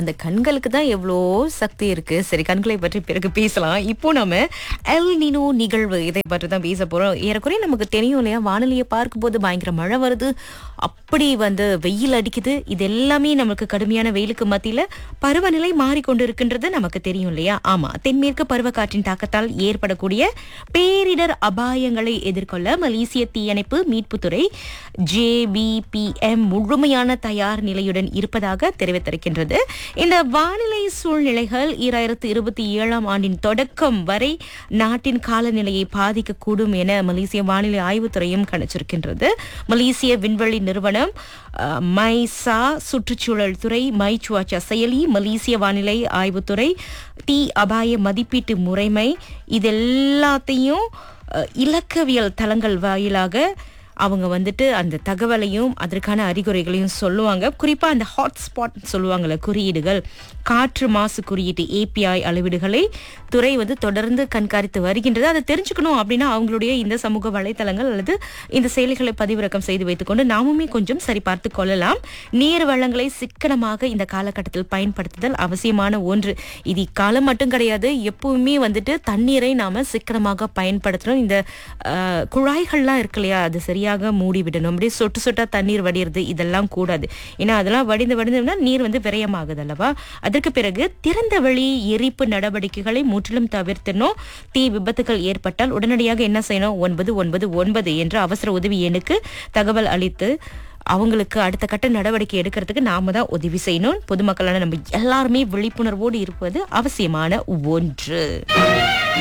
அந்த கண்களுக்கு தான் எவ்வளோ சக்தி இருக்கு சரி கண்களை பற்றி பிறகு பேசலாம் இப்போ நம்ம எல் நினோ நிகழ்வு இதை பற்றி தான் பேச போறோம் ஏறக்குறைய நமக்கு தெரியும் இல்லையா வானொலியை பார்க்கும்போது பயங்கர மழை வருது அப்படி வந்து வெயில் அடிக்குது இது எல்லாமே நமக்கு கடுமையான வெயிலுக்கு மத்தியில பருவநிலை மாறிக்கொண்டு இருக்கின்றது நமக்கு தெரியும் இல்லையா ஆமா தென்மேற்கு பருவக்காற்றின் தாக்கத்தால் ஏற்படக்கூடிய பேரிடர் அபாயங்களை எதிர்கொள்ள மலேசிய தீயணைப்பு மீட்புத்துறை ஜேபிபிஎம் முழுமையான தயார் நிலையுடன் இருப்பதாக தெரிவித்திருக்கின்றது இந்த வானிலை சூழ்நிலைகள் ஈராயிரத்து இருபத்தி ஏழாம் ஆண்டின் தொடக்கம் வரை நாட்டின் காலநிலையை பாதிக்கக்கூடும் என மலேசிய வானிலை ஆய்வுத்துறையும் கணிச்சிருக்கின்றது மலேசிய விண்வெளி நிறுவனம் அஹ், மைசா சுற்றுச்சூழல் துறை மைச்சுவாச்சா செயலி மலேசிய வானிலை ஆய்வுத்துறை தீ அபாய மதிப்பீட்டு முறைமை இது எல்லாத்தையும் அஹ், இலக்கவியல் தளங்கள் வாயிலாக அவங்க வந்துட்டு அந்த தகவலையும் அதற்கான அறிகுறிகளையும் சொல்லுவாங்க குறிப்பா அந்த ஹாட்ஸ்பாட் சொல்லுவாங்கல்ல குறியீடுகள் காற்று மாசு குறியீட்டு ஏபிஐ அளவீடுகளை துறை வந்து தொடர்ந்து கண்காணித்து வருகின்றது அதை தெரிஞ்சுக்கணும் அப்படின்னா அவங்களுடைய இந்த சமூக வலைத்தளங்கள் அல்லது இந்த செயலிகளை பதிவிறக்கம் செய்து வைத்துக்கொண்டு நாமுமே கொஞ்சம் சரி பார்த்து கொள்ளலாம் நீர் வளங்களை சிக்கனமாக இந்த காலகட்டத்தில் பயன்படுத்துதல் அவசியமான ஒன்று இது காலம் மட்டும் கிடையாது எப்பவுமே வந்துட்டு தண்ணீரை நாம சிக்கனமாக பயன்படுத்தணும் இந்த அஹ், குழாய்கள்லாம் இருக்கு இல்லையா அது சரியாக மூடி விடணும் அப்படியே சொட்டு சொட்டா தண்ணீர் வடிறது இதெல்லாம் கூடாது ஏன்னா அதெல்லாம் வடிந்து வடிந்தோம்னா நீர் வந்து விரயமாகுது அல்லவா அதற்கு பிறகு திறந்த வெளி எரிப்பு நடவடிக்கைகளை முற்றிலும் தவிர்த்தணும் தீ விபத்துகள் ஏற்பட்டால் உடனடியாக என்ன செய்யணும் ஒன்பது ஒன்பது ஒன்பது என்ற அவசர உதவி எண்ணுக்கு தகவல் அளித்து அவங்களுக்கு அடுத்த கட்ட நடவடிக்கை எடுக்கிறதுக்கு நாம தான் உதவி செய்யணும் பொதுமக்களான நம்ம எல்லாருமே விழிப்புணர்வோடு இருப்பது அவசியமான ஒன்று